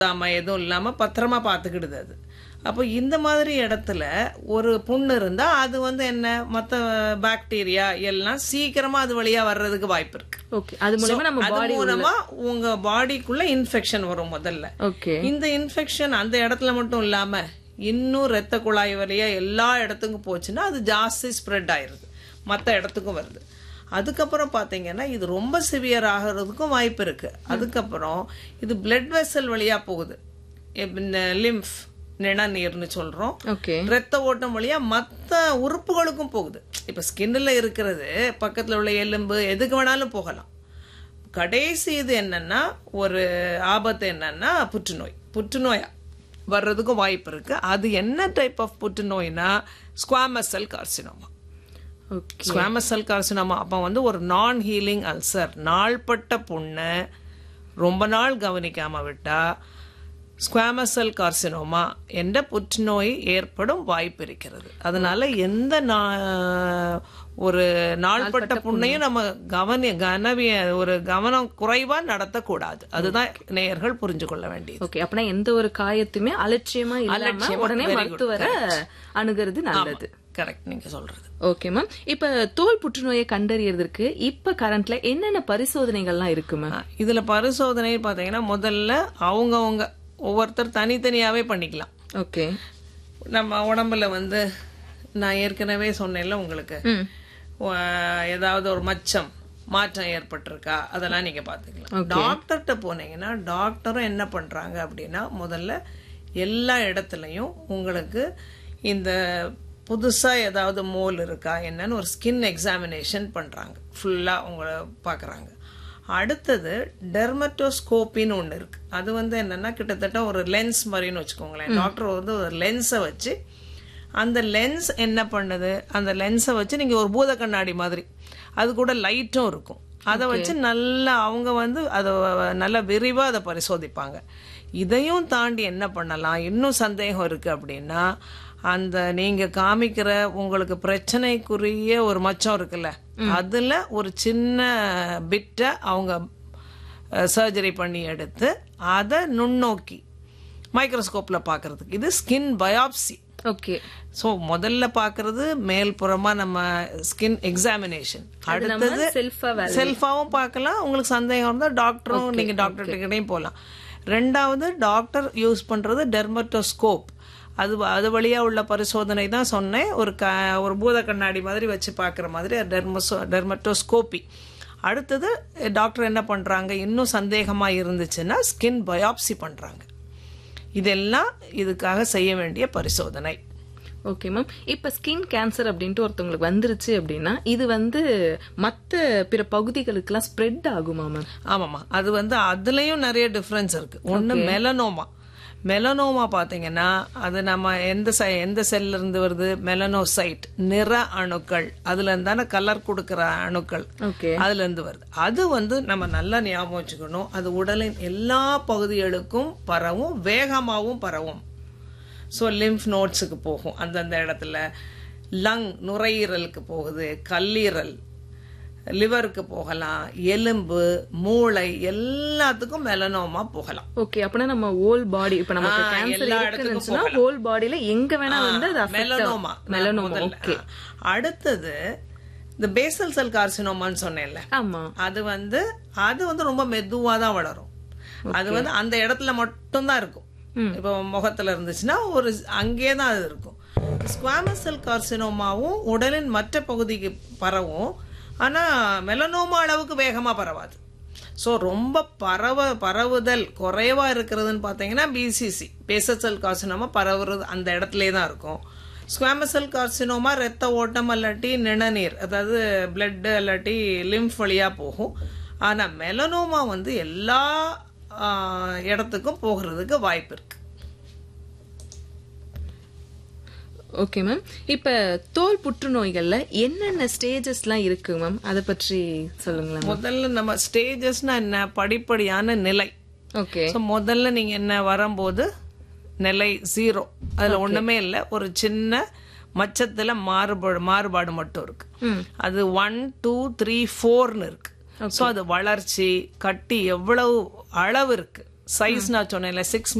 ஆமா எதுவும் இல்லாம பத்திரமா பார்த்துக்கிடுது அது அப்போ இந்த மாதிரி இடத்துல ஒரு புண்ணு இருந்தா அது வந்து என்ன மற்ற பாக்டீரியா எல்லாம் சீக்கிரமா அது வழியா வர்றதுக்கு வாய்ப்பு இருக்கு ஓகே அது மூலமா நம்ம அது பாடி மூலமா உங்க பாடிக்குள்ள இன்ஃபெக்ஷன் வரும் முதல்ல ஓகே இந்த இன்ஃபெக்ஷன் அந்த இடத்துல மட்டும் இல்லாம இன்னும் ரத்த குழாய் வழியா எல்லா இடத்துக்கும் போச்சுன்னா அது ஜாஸ்தி ஸ்ப்ரெட் ஆயிருது மற்ற இடத்துக்கும் வருது அதுக்கப்புறம் பாத்தீங்கன்னா இது ரொம்ப சிவியர் ஆகிறதுக்கும் வாய்ப்பு இருக்கு அதுக்கப்புறம் இது பிளட் வெசல் வழியா போகுது லிம்ஃப் நிணநீர்னு சொல்றோம் ஓகே ரத்த ஓட்டம் வழியா மத்த உறுப்புகளுக்கும் போகுது இப்ப ஸ்கின்ல இருக்கிறது பக்கத்துல உள்ள எலும்பு எதுக்கு வேணாலும் போகலாம் கடைசி இது என்னன்னா ஒரு ஆபத்து என்னன்னா புற்றுநோய் புற்றுநோயா வர்றதுக்கும் வாய்ப்பு இருக்கு அது என்ன டைப் ஆஃப் புற்றுநோய்னா squamous cell carcinoma okay squamous cell carcinoma அப்போ வந்து ஒரு நான் ஹீலிங் அல்சர் நாள்பட்ட புண்ணை ரொம்ப நாள் கவனிக்காம விட்டா ஸ்குவாமஸ் செல் கார்சினோமா என்ற புற்றுநோய் ஏற்படும் வாய்ப்பு இருக்கிறது அதனால எந்த நா- ஒரு நாள்பட்ட புண்ணையும் நம்ம கவனி கனவிய ஒரு கவனம் குறைவா நடத்தக்கூடாது அதுதான் நேயர்கள் புரிஞ்சு கொள்ள வேண்டியது ஓகே அப்படின்னா எந்த ஒரு காயத்துமே அலட்சியமா இல்லாம அலட்சியமா, உடனே very good, மருத்துவரை அணுகிறது நல்லது கரெக்ட் நீங்க சொல்றது ஓகே மேம் இப்ப தோல் புற்றுநோயை கண்டறியறதுக்கு இப்ப கரண்ட்ல என்னென்ன பரிசோதனைகள்லாம் இருக்கு மேம் ஆ, இதுல பரிசோதனை பாத்தீங்கன்னா முதல்ல அவங்கவங்க ஒவ்வொருத்தர் தனித்தனியாவே பண்ணிக்கலாம் ஓகே நம்ம உடம்புல வந்து நான் ஏற்கனவே சொன்னேன்ல உங்களுக்கு ம் உ- ஏதாவது ஒரு மச்சம் மாற்றம் ஏற்பட்டிருக்கா அதெல்லாம் நீங்க பாத்துக்கலாம் டாக்டர்கிட்ட போனீங்கன்னா டாக்டரும் என்ன பண்றாங்க அப்படின்னா முதல்ல எல்லா இடத்துலயும் உங்களுக்கு இந்த புதுசா ஏதாவது மோல் இருக்கா என்னன்னு ஒரு ஸ்கின் எக்ஸாமினேஷன் பண்றாங்க ஃபுல்லா உங்களை பாக்குறாங்க அடுத்தது டெர்மட்டோஸ்கோப்பின்னு ஒன்று இருக்கு அது வந்து என்னன்னா கிட்டத்தட்ட ஒரு லென்ஸ் மாதிரின்னு வச்சுக்கோங்களேன் டாக்டர் வந்து ஒரு லென்ஸை வச்சு அந்த லென்ஸ் என்ன பண்ணுது அந்த லென்ஸை வச்சு நீங்க ஒரு பூத கண்ணாடி மாதிரி அது கூட லைட்டும் இருக்கும் அதை வச்சு நல்லா அவங்க வந்து அதை நல்லா விரிவா அதை பரிசோதிப்பாங்க இதையும் தாண்டி என்ன பண்ணலாம் இன்னும் சந்தேகம் இருக்கு அப்படின்னா அந்த நீங்க காமிக்கிற உங்களுக்கு பிரச்சனைக்குரிய ஒரு மச்சம் இருக்குல்ல அதுல ஒரு சின்ன பிட்டை அவங்க சர்ஜரி பண்ணி எடுத்து அதை நுண்ணோக்கி மைக்ரோஸ்கோப்ல பார்க்கிறதுக்கு இது ஸ்கின் பயாப்சி ஓகே ஸோ முதல்ல பார்க்கிறது மேல்புறமா நம்ம ஸ்கின் எக்ஸாமினேஷன் அடுத்தது செல்ஃபா செல்ஃபாவும் பார்க்கலாம் உங்களுக்கு சந்தேகம் இருந்தால் டாக்டரும் நீங்க டாக்டர் கிட்டையும் போகலாம் ரெண்டாவது டாக்டர் யூஸ் பண்றது டெர்மட்டோஸ்கோப் அது அது வழியா உள்ள பரிசோதனை தான் சொன்னேன் ஒரு க ஒரு பூத கண்ணாடி மாதிரி வச்சு பார்க்குற மாதிரி டெர்மசோ டெர்மட்டோஸ்கோபி அடுத்தது டாக்டர் என்ன பண்றாங்க இன்னும் சந்தேகமா இருந்துச்சுன்னா ஸ்கின் பயாப்சி பண்றாங்க இதெல்லாம் இதுக்காக செய்ய வேண்டிய பரிசோதனை ஓகே மேம் இப்ப ஸ்கின் கேன்சர் அப்படின்ட்டு ஒருத்தவங்களுக்கு வந்துருச்சு அப்படின்னா இது வந்து மத்த பிற பகுதிகளுக்கெல்லாம் ஸ்ப்ரெட் ஆகுமா மேம் ஆமாம்மா அது வந்து அதுலயும் நிறைய டிஃப்ரென்ஸ் இருக்கு ஒன்று மெலனோமா மெலனோமா பாத்தீங்கன்னா அது நம்ம எந்த செ- எந்த செல்ல இருந்து வருது மெலனோசைட் நிற அணுக்கள் அதுல இருந்து தானே கலர் கொடுக்கிற அணுக்கள் ஓகே அதுல இருந்து வருது அது வந்து நம்ம நல்லா ஞாபகம் வச்சுக்கணும் அது உடலின் எல்லா பகுதிகளுக்கும் பரவும் வேகமாகவும் பரவும் ஸோ லிம்ஃப் நோட்ஸுக்கு போகும் அந்தந்த இடத்துல லங் நுரையீரலுக்கு போகுது கல்லீரல் லிவருக்கு போகலாம் எலும்பு மூளை எல்லாத்துக்கும் மெலனோமா போகலாம் ஓகே அப்படின்னா நம்ம ஹோல் பாடி இப்ப நமக்கு ஆ, கேன்சர் எல்லா இடத்துக்கும் இருக்குன்னு ஹோல் பாடியில எங்க வேணா வந்து அது affect மெலனோமா ஆகும். மெலனோமா முதல்ல. ஓகே ஆ. அடுத்தது இந்த பேசல் செல் கார்சினோமான்னு சொன்னேன்ல ஆமா அது வந்து அது வந்து ரொம்ப மெதுவா தான் வளரும் அது வந்து அந்த இடத்துல மட்டும்தான் இருக்கும் இப்போ முகத்துல இருந்துச்சுன்னா ஒரு அங்கேயே தான் அது இருக்கும் ஸ்குவாமஸ் செல் கார்சினோமாவும் உடலின் மற்ற பகுதிக்கு பரவும் ஆனா மெலனோமா அளவுக்கு வேகமா பரவாது ஸோ ரொம்ப பரவ பரவுதல் குறைவா இருக்கிறதுன்னு பார்த்தீங்கன்னா பிசிசி பேசல் செல் கார்சினோமா பரவுறது அந்த இடத்துலே தான் இருக்கும் ஸ்குவாமஸ் செல் கார்சினோமா ரத்த ஓட்டம் அல்லாட்டி நிணநீர் அதாவது பிளட் அல்லாட்டி லிம்ஃப் வழியா போகும் ஆனா மெலனோமா வந்து எல்லா ஆ, இடத்துக்கும் போகிறதுக்கு வாய்ப்பு இருக்கு ஓகே மேம் இப்ப தோல் புற்றுநோய்கள்ல என்னென்ன ஸ்டேஜஸ்லாம் இருக்கு மேம் அதை பற்றி சொல்லுங்களேன் முதல்ல நம்ம ஸ்டேஜஸ்னா என்ன படிப்படியான நிலை ஓகே ஸோ முதல்ல நீங்க என்ன வரும்போது நிலை ஜீரோ அதுல ஒண்ணுமே இல்லை ஒரு சின்ன மச்சத்துல மாறுபாடு மாறுபாடு மட்டும் இருக்கு அது ஒன் டூ த்ரீ ஃபோர்னு இருக்கு ஸோ அது வளர்ச்சி கட்டி எவ்வளவு அளவு இருக்கு சைஸ் நான் சொன்னேன்ல சிக்ஸ்